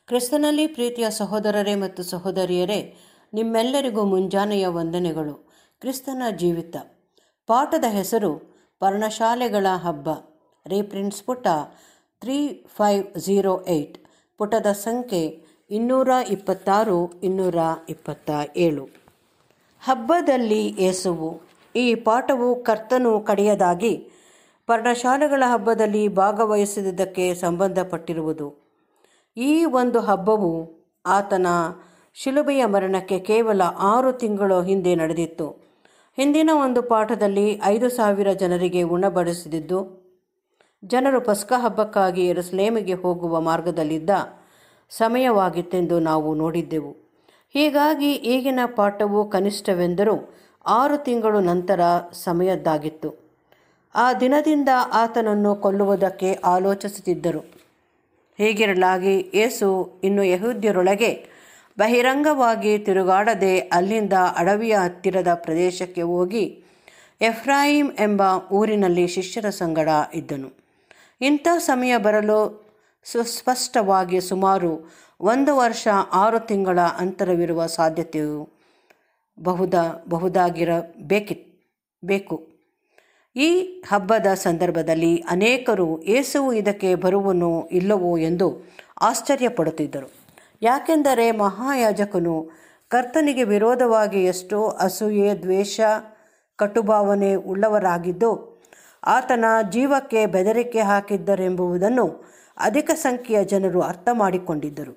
ಕ್ರಿಸ್ತನಲ್ಲಿ ಪ್ರೀತಿಯ ಸಹೋದರರೇ ಮತ್ತು ಸಹೋದರಿಯರೇ ನಿಮ್ಮೆಲ್ಲರಿಗೂ ಮುಂಜಾನೆಯ ವಂದನೆಗಳು ಕ್ರಿಸ್ತನ ಜೀವಿತ ಪಾಠದ ಹೆಸರು ಪರ್ಣಶಾಲೆಗಳ ಹಬ್ಬ ರೀಪ್ರಿಂಟ್ಸ್ ಪುಟ ತ್ರೀ ಫೈವ್ ಝೀರೋ ಏಯ್ಟ್ ಪುಟದ ಸಂಖ್ಯೆ ಇನ್ನೂರ ಇಪ್ಪತ್ತಾರು ಇನ್ನೂರ ಇಪ್ಪತ್ತ ಏಳು ಹಬ್ಬದಲ್ಲಿ ಯೇಸುವು ಈ ಪಾಠವು ಕರ್ತನು ಕಡೆಯದಾಗಿ ಪರ್ಣಶಾಲೆಗಳ ಹಬ್ಬದಲ್ಲಿ ಭಾಗವಹಿಸಿದ್ದಕ್ಕೆ ಸಂಬಂಧಪಟ್ಟಿರುವುದು ಈ ಒಂದು ಹಬ್ಬವು ಆತನ ಶಿಲುಬೆಯ ಮರಣಕ್ಕೆ ಕೇವಲ ಆರು ತಿಂಗಳು ಹಿಂದೆ ನಡೆದಿತ್ತು ಹಿಂದಿನ ಒಂದು ಪಾಠದಲ್ಲಿ ಐದು ಸಾವಿರ ಜನರಿಗೆ ಉಣಬಡಿಸಿದ್ದು ಜನರು ಪಸ್ಕ ಹಬ್ಬಕ್ಕಾಗಿ ಎರಸ್ಲೇಮಿಗೆ ಹೋಗುವ ಮಾರ್ಗದಲ್ಲಿದ್ದ ಸಮಯವಾಗಿತ್ತೆಂದು ನಾವು ನೋಡಿದ್ದೆವು ಹೀಗಾಗಿ ಈಗಿನ ಪಾಠವು ಕನಿಷ್ಠವೆಂದರೂ ಆರು ತಿಂಗಳು ನಂತರ ಸಮಯದ್ದಾಗಿತ್ತು ಆ ದಿನದಿಂದ ಆತನನ್ನು ಕೊಲ್ಲುವುದಕ್ಕೆ ಆಲೋಚಿಸುತ್ತಿದ್ದರು ಹೀಗಿರಲಾಗಿ ಯೇಸು ಇನ್ನು ಯಹೂದ್ಯರೊಳಗೆ ಬಹಿರಂಗವಾಗಿ ತಿರುಗಾಡದೆ ಅಲ್ಲಿಂದ ಅಡವಿಯ ಹತ್ತಿರದ ಪ್ರದೇಶಕ್ಕೆ ಹೋಗಿ ಎಫ್ರಾಯಿಮ್ ಎಂಬ ಊರಿನಲ್ಲಿ ಶಿಷ್ಯರ ಸಂಗಡ ಇದ್ದನು ಇಂಥ ಸಮಯ ಬರಲು ಸುಸ್ಪಷ್ಟವಾಗಿ ಸುಮಾರು ಒಂದು ವರ್ಷ ಆರು ತಿಂಗಳ ಅಂತರವಿರುವ ಸಾಧ್ಯತೆಯು ಬಹುದ ಬಹುದಾಗಿರಬೇಕಿ ಬೇಕು ಈ ಹಬ್ಬದ ಸಂದರ್ಭದಲ್ಲಿ ಅನೇಕರು ಯೇಸುವು ಇದಕ್ಕೆ ಬರುವನೋ ಇಲ್ಲವೋ ಎಂದು ಆಶ್ಚರ್ಯಪಡುತ್ತಿದ್ದರು ಯಾಕೆಂದರೆ ಮಹಾಯಾಜಕನು ಕರ್ತನಿಗೆ ವಿರೋಧವಾಗಿ ಎಷ್ಟೋ ಅಸೂಯೆ ದ್ವೇಷ ಕಟುಭಾವನೆ ಉಳ್ಳವರಾಗಿದ್ದು ಆತನ ಜೀವಕ್ಕೆ ಬೆದರಿಕೆ ಹಾಕಿದ್ದರೆಂಬುದನ್ನು ಅಧಿಕ ಸಂಖ್ಯೆಯ ಜನರು ಅರ್ಥ ಮಾಡಿಕೊಂಡಿದ್ದರು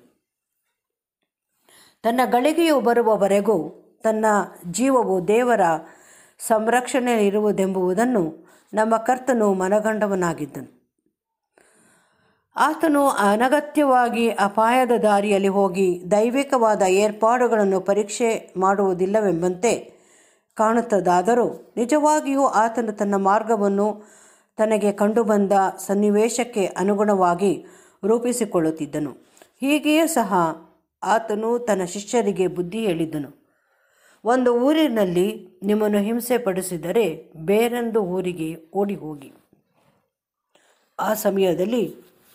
ತನ್ನ ಗಳಿಗೆಯು ಬರುವವರೆಗೂ ತನ್ನ ಜೀವವು ದೇವರ ಸಂರಕ್ಷಣೆಯಲ್ಲಿರುವುದೆಂಬುದನ್ನು ನಮ್ಮ ಕರ್ತನು ಮನಗಂಡವನಾಗಿದ್ದನು ಆತನು ಅನಗತ್ಯವಾಗಿ ಅಪಾಯದ ದಾರಿಯಲ್ಲಿ ಹೋಗಿ ದೈವಿಕವಾದ ಏರ್ಪಾಡುಗಳನ್ನು ಪರೀಕ್ಷೆ ಮಾಡುವುದಿಲ್ಲವೆಂಬಂತೆ ಕಾಣುತ್ತದಾದರೂ ನಿಜವಾಗಿಯೂ ಆತನು ತನ್ನ ಮಾರ್ಗವನ್ನು ತನಗೆ ಕಂಡುಬಂದ ಸನ್ನಿವೇಶಕ್ಕೆ ಅನುಗುಣವಾಗಿ ರೂಪಿಸಿಕೊಳ್ಳುತ್ತಿದ್ದನು ಹೀಗೆಯೇ ಸಹ ಆತನು ತನ್ನ ಶಿಷ್ಯರಿಗೆ ಬುದ್ಧಿ ಹೇಳಿದ್ದನು ಒಂದು ಊರಿನಲ್ಲಿ ನಿಮ್ಮನ್ನು ಹಿಂಸೆ ಪಡಿಸಿದರೆ ಬೇರೊಂದು ಊರಿಗೆ ಓಡಿ ಹೋಗಿ ಆ ಸಮಯದಲ್ಲಿ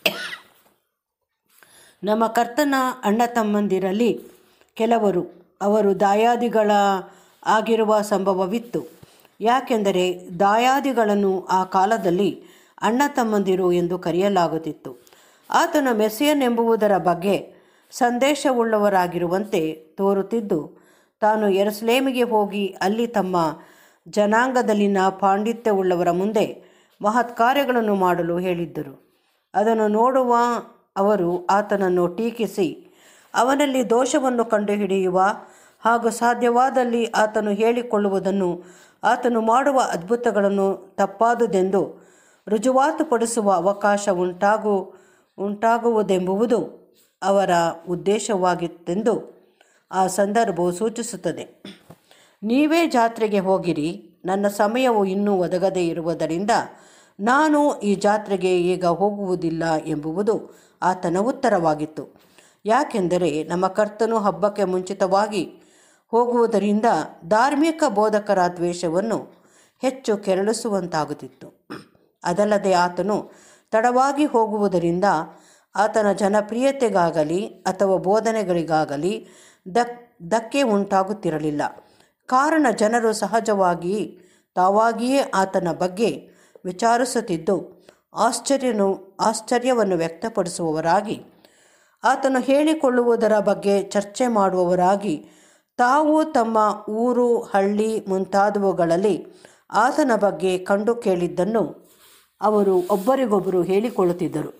ನಮ್ಮ ಕರ್ತನ ಅಣ್ಣ ತಮ್ಮಂದಿರಲ್ಲಿ ಕೆಲವರು ಅವರು ದಾಯಾದಿಗಳ ಆಗಿರುವ ಸಂಭವವಿತ್ತು ಯಾಕೆಂದರೆ ದಾಯಾದಿಗಳನ್ನು ಆ ಕಾಲದಲ್ಲಿ ಅಣ್ಣ ತಮ್ಮಂದಿರು ಎಂದು ಕರೆಯಲಾಗುತ್ತಿತ್ತು ಆತನು ಮೆಸ್ಸಿಯನ್ ಎಂಬುವುದರ ಬಗ್ಗೆ ಸಂದೇಶವುಳ್ಳವರಾಗಿರುವಂತೆ ತೋರುತ್ತಿದ್ದು ತಾನು ಎರಸ್ಲೇಮಿಗೆ ಹೋಗಿ ಅಲ್ಲಿ ತಮ್ಮ ಜನಾಂಗದಲ್ಲಿನ ಪಾಂಡಿತ್ಯವುಳ್ಳವರ ಮುಂದೆ ಮಹತ್ ಕಾರ್ಯಗಳನ್ನು ಮಾಡಲು ಹೇಳಿದ್ದರು ಅದನ್ನು ನೋಡುವ ಅವರು ಆತನನ್ನು ಟೀಕಿಸಿ ಅವನಲ್ಲಿ ದೋಷವನ್ನು ಕಂಡುಹಿಡಿಯುವ ಹಾಗೂ ಸಾಧ್ಯವಾದಲ್ಲಿ ಆತನು ಹೇಳಿಕೊಳ್ಳುವುದನ್ನು ಆತನು ಮಾಡುವ ಅದ್ಭುತಗಳನ್ನು ತಪ್ಪಾದುದೆಂದು ರುಜುವಾತುಪಡಿಸುವ ಅವಕಾಶ ಉಂಟಾಗು ಉಂಟಾಗುವುದೆಂಬುದು ಅವರ ಉದ್ದೇಶವಾಗಿತ್ತೆಂದು ಆ ಸಂದರ್ಭವು ಸೂಚಿಸುತ್ತದೆ ನೀವೇ ಜಾತ್ರೆಗೆ ಹೋಗಿರಿ ನನ್ನ ಸಮಯವು ಇನ್ನೂ ಒದಗದೇ ಇರುವುದರಿಂದ ನಾನು ಈ ಜಾತ್ರೆಗೆ ಈಗ ಹೋಗುವುದಿಲ್ಲ ಎಂಬುವುದು ಆತನ ಉತ್ತರವಾಗಿತ್ತು ಯಾಕೆಂದರೆ ನಮ್ಮ ಕರ್ತನು ಹಬ್ಬಕ್ಕೆ ಮುಂಚಿತವಾಗಿ ಹೋಗುವುದರಿಂದ ಧಾರ್ಮಿಕ ಬೋಧಕರ ದ್ವೇಷವನ್ನು ಹೆಚ್ಚು ಕೆರಳಿಸುವಂತಾಗುತ್ತಿತ್ತು ಅದಲ್ಲದೆ ಆತನು ತಡವಾಗಿ ಹೋಗುವುದರಿಂದ ಆತನ ಜನಪ್ರಿಯತೆಗಾಗಲಿ ಅಥವಾ ಬೋಧನೆಗಳಿಗಾಗಲಿ ದಕ್ ಧಕ್ಕೆ ಉಂಟಾಗುತ್ತಿರಲಿಲ್ಲ ಕಾರಣ ಜನರು ಸಹಜವಾಗಿ ತಾವಾಗಿಯೇ ಆತನ ಬಗ್ಗೆ ವಿಚಾರಿಸುತ್ತಿದ್ದು ಆಶ್ಚರ್ಯನು ಆಶ್ಚರ್ಯವನ್ನು ವ್ಯಕ್ತಪಡಿಸುವವರಾಗಿ ಆತನು ಹೇಳಿಕೊಳ್ಳುವುದರ ಬಗ್ಗೆ ಚರ್ಚೆ ಮಾಡುವವರಾಗಿ ತಾವು ತಮ್ಮ ಊರು ಹಳ್ಳಿ ಮುಂತಾದವುಗಳಲ್ಲಿ ಆತನ ಬಗ್ಗೆ ಕಂಡು ಕೇಳಿದ್ದನ್ನು ಅವರು ಒಬ್ಬರಿಗೊಬ್ಬರು ಹೇಳಿಕೊಳ್ಳುತ್ತಿದ್ದರು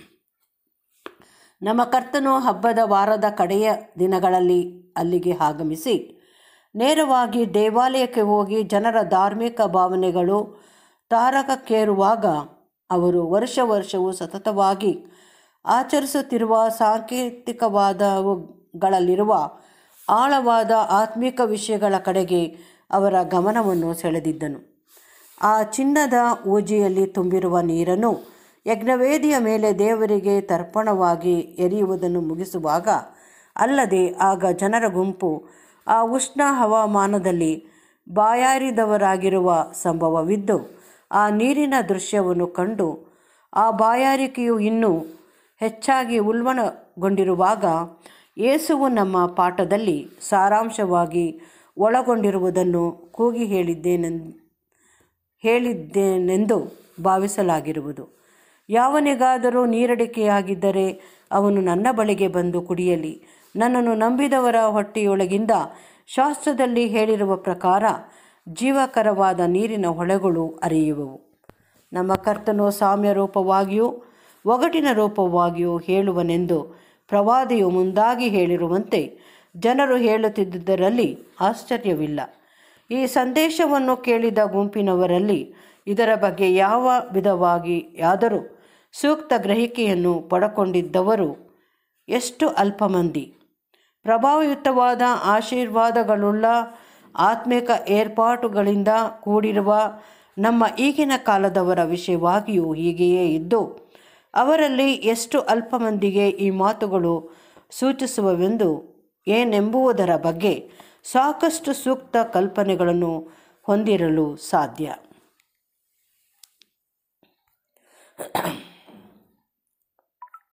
ನಮ್ಮ ಕರ್ತನು ಹಬ್ಬದ ವಾರದ ಕಡೆಯ ದಿನಗಳಲ್ಲಿ ಅಲ್ಲಿಗೆ ಆಗಮಿಸಿ ನೇರವಾಗಿ ದೇವಾಲಯಕ್ಕೆ ಹೋಗಿ ಜನರ ಧಾರ್ಮಿಕ ಭಾವನೆಗಳು ತಾರಕಕ್ಕೇರುವಾಗ ಅವರು ವರ್ಷ ವರ್ಷವೂ ಸತತವಾಗಿ ಆಚರಿಸುತ್ತಿರುವ ಸಾಂಕೇತಿಕವಾದವುಗಳಲ್ಲಿರುವ ಆಳವಾದ ಆತ್ಮಿಕ ವಿಷಯಗಳ ಕಡೆಗೆ ಅವರ ಗಮನವನ್ನು ಸೆಳೆದಿದ್ದನು ಆ ಚಿನ್ನದ ಊಜಿಯಲ್ಲಿ ತುಂಬಿರುವ ನೀರನ್ನು ಯಜ್ಞವೇದಿಯ ಮೇಲೆ ದೇವರಿಗೆ ತರ್ಪಣವಾಗಿ ಎರೆಯುವುದನ್ನು ಮುಗಿಸುವಾಗ ಅಲ್ಲದೆ ಆಗ ಜನರ ಗುಂಪು ಆ ಉಷ್ಣ ಹವಾಮಾನದಲ್ಲಿ ಬಾಯಾರಿದವರಾಗಿರುವ ಸಂಭವವಿದ್ದು ಆ ನೀರಿನ ದೃಶ್ಯವನ್ನು ಕಂಡು ಆ ಬಾಯಾರಿಕೆಯು ಇನ್ನೂ ಹೆಚ್ಚಾಗಿ ಉಲ್ಬಣಗೊಂಡಿರುವಾಗ ಯೇಸುವು ನಮ್ಮ ಪಾಠದಲ್ಲಿ ಸಾರಾಂಶವಾಗಿ ಒಳಗೊಂಡಿರುವುದನ್ನು ಕೂಗಿ ಹೇಳಿದ್ದೇನೆಂದು ಹೇಳಿದ್ದೇನೆಂದು ಭಾವಿಸಲಾಗಿರುವುದು ಯಾವನಿಗಾದರೂ ನೀರಡಿಕೆಯಾಗಿದ್ದರೆ ಅವನು ನನ್ನ ಬಳಿಗೆ ಬಂದು ಕುಡಿಯಲಿ ನನ್ನನ್ನು ನಂಬಿದವರ ಹೊಟ್ಟೆಯೊಳಗಿಂದ ಶಾಸ್ತ್ರದಲ್ಲಿ ಹೇಳಿರುವ ಪ್ರಕಾರ ಜೀವಕರವಾದ ನೀರಿನ ಹೊಳೆಗಳು ಹರಿಯುವವು ನಮ್ಮ ಕರ್ತನು ಸಾಮ್ಯ ರೂಪವಾಗಿಯೂ ಒಗಟಿನ ರೂಪವಾಗಿಯೂ ಹೇಳುವನೆಂದು ಪ್ರವಾದಿಯು ಮುಂದಾಗಿ ಹೇಳಿರುವಂತೆ ಜನರು ಹೇಳುತ್ತಿದ್ದುದರಲ್ಲಿ ಆಶ್ಚರ್ಯವಿಲ್ಲ ಈ ಸಂದೇಶವನ್ನು ಕೇಳಿದ ಗುಂಪಿನವರಲ್ಲಿ ಇದರ ಬಗ್ಗೆ ಯಾವ ವಿಧವಾಗಿ ಯಾದರೂ ಸೂಕ್ತ ಗ್ರಹಿಕೆಯನ್ನು ಪಡಕೊಂಡಿದ್ದವರು ಎಷ್ಟು ಅಲ್ಪ ಮಂದಿ ಪ್ರಭಾವಯುತವಾದ ಆಶೀರ್ವಾದಗಳುಳ್ಳ ಆತ್ಮಿಕ ಏರ್ಪಾಟುಗಳಿಂದ ಕೂಡಿರುವ ನಮ್ಮ ಈಗಿನ ಕಾಲದವರ ವಿಷಯವಾಗಿಯೂ ಹೀಗೆಯೇ ಇದ್ದು ಅವರಲ್ಲಿ ಎಷ್ಟು ಅಲ್ಪ ಮಂದಿಗೆ ಈ ಮಾತುಗಳು ಸೂಚಿಸುವವೆಂದು ಏನೆಂಬುವುದರ ಬಗ್ಗೆ ಸಾಕಷ್ಟು ಸೂಕ್ತ ಕಲ್ಪನೆಗಳನ್ನು ಹೊಂದಿರಲು ಸಾಧ್ಯ